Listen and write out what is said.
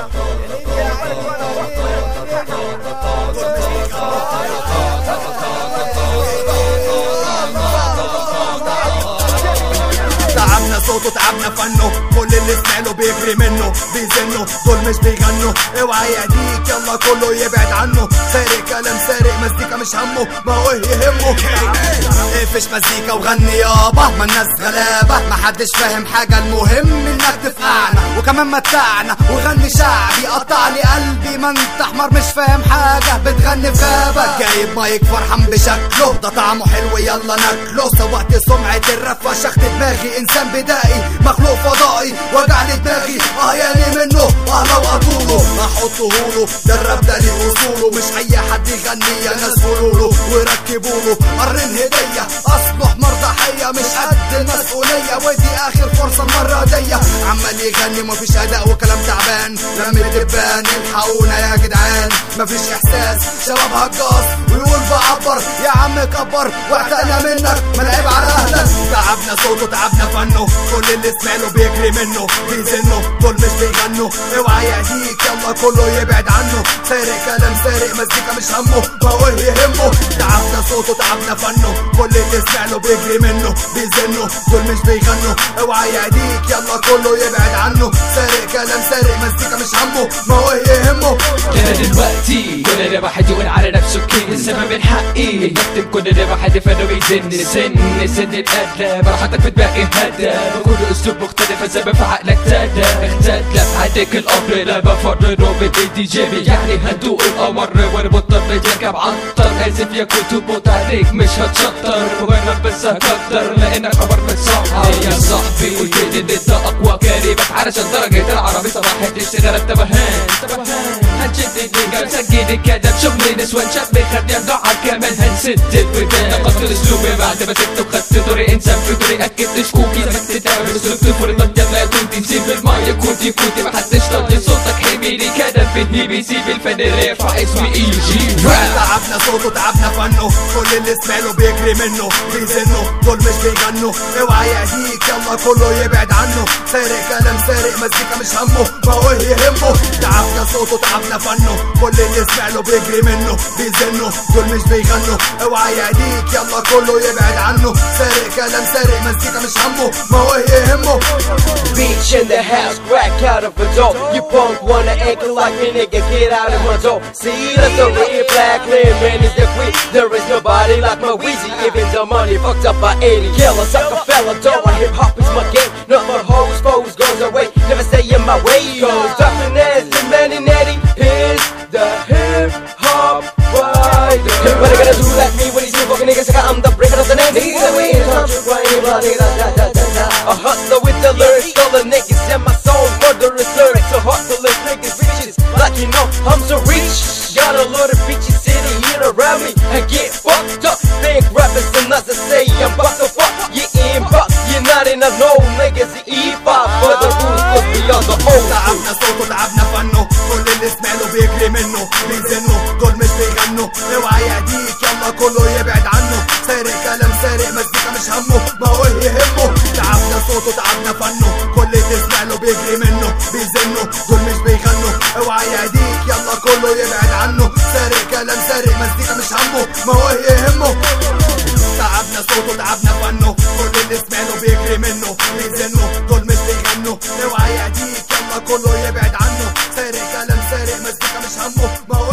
تعبنا صوته تعبنا فنه كل اللي سمعله بيجري منه بيزنوا دول مش بيغنوا اوعى يهديك يلا كله يبعد عنه سارق كلام سارق مزيكا مش همه ما هو إيه يهمه اقفش مزيكا وغني يابا ما الناس غلابة ما حدش فاهم حاجة المهم انك تفقعنا وكمان متعنا وغني شعبي قطع لي قلبي ما انت حمار مش فاهم حاجة بتغني في غابة جايب مايك فرحان بشكله ده طعمه حلو يلا ناكله سوقت سمعة الراب فشخت دماغي انسان بدائي مخلوق فضائي وجع لي دماغي اه ياني منه اه لو اطوله احطه له ده الراب ده ليه اصوله مش اي حد يغني يا ناس قولوله وركبوا له قرن هديه اصبح مرضحيه مش قد المسؤوليه ودي اخر فرصه المره دي عمال يغني مفيش اداء وكلام تعبان رمي الدبان الحقونا يا جدعان مفيش احساس شباب هجاص ويقول بعبر يا عم كبر واعتقنا منك ما العيب على اهلك تعبنا صوته تعبنا فنه كل اللي سمعله بيجري منه بيزنوا دول مش بيغنوا اوعى يهديك يلا كله يبعد عنه سارق كلام سارق مزيكا مش همه ما هو إيه يهمه تعبنا صوته تعبنا فنه كل اللي سمعله بيجري منه بيزنوا دول مش بيغنوا اوعى يهديك يلا كله يبعد عنه سارق كلام سارق مزيكا مش همه ما هو إيه يهمه كده دلوقتي كل ده واحد يقول على نفسه كده السبب من حقي يكتب كل ده واحد فانه بيزن سن سن الأدلة براحتك في دماغي هدى بكل أسلوب مختلف السبب في عقلك تادى اختلف عندك الأمر لا بفرره بايدي جيبي يعني هدوء القمر وانا مضطر اركب عنطر اسف يا كنت موت عليك مش هتشطر وانا بس هكتر لانك قمر متصحر يا صاحبي قلت لي ان انت اقوى كلمات علشان درجة العربي صباح الاشتغال تبهان تبهان هنشد الدنيا مسجل الكلام شغل نسوان شاب خدني ارجع كمان هنسد الودان نقصت اسلوبي بعد ما سبت وخدت دوري انسان في دوري اكدت شكوكي سمكت تعمل اسلوب تفوري ضد ما كنت نسيب المايه كنت كنت ما حدش طلع صوتك حميلي كلام في بيسيب الفن رافع اسمي اي جي تعبنا صوته تعبنا فنه كل اللي سمعله بيجري منه بيزنوا دول مش بيغنوا اوعى يهديك يلا كله يبعد عنه سارق كلام سارق مزيكا مش همه ما هو إيه يهمه تعبنا صوته تعبنا فنه كل اللي سمعله بيجري منه بيزنوا دول مش بيغنوا اوعى يهديك يلا كله يبعد عنه سارق كلام سارق مزيكا مش همه ما هو إيه يهمه Beach in the house, crack out of a door. You punk wanna act like me, nigga, get out of my door. See, that's the real black clear man is the queen. There is nobody like my Weezy, even the money fucked up by 80. Killer, sucker, fella, don't want hip hop is my game. Not my hoes, foes goes away. Never stay in my way. Goes dropping ass, the man in Eddie is the hip hop rider. Everybody gotta do like me when these new fucking niggas like I'm the breaker of the name. Niggas we ain't touch you, why ain't blah, nigga, da, da, da, da. A hustler with the lyrics, all the niggas in my soul, murderous lyrics. A hustler niggas, bitches, like you know I'm so rich. Got a lot of bitches sitting here around me and get fucked up. Think rappers and as I say, I'm about to fuck. You ain't but you're not in a no niggas eat pop, but the rules go beyond the old. تعبنا صوته تعبنا فنه كل اللي سمعله بيجري منه بيزنوا دول مش بيغنوا اوعى يهديك يلا كله يبعد عنه سارق كلام سارق مزيكا مش همه ما هو إيه يهمه تعبنا صوته تعبنا فنه كل اللي سمعله بيجري منه بيزنوا دول مش بيغنوا اوعى يهديك يلا كله يبعد عنه سارق كلام سارق مزيكا مش همه ما هو إيه يهمه تعبنا صوته تعبنا فنه كل اللي سمعله بيجري منه بيزنوا دول مش بيغنوا اوعى يهديك يلا كله يبعد عنه سارق كلام سارق مزيكا مش همه ما هو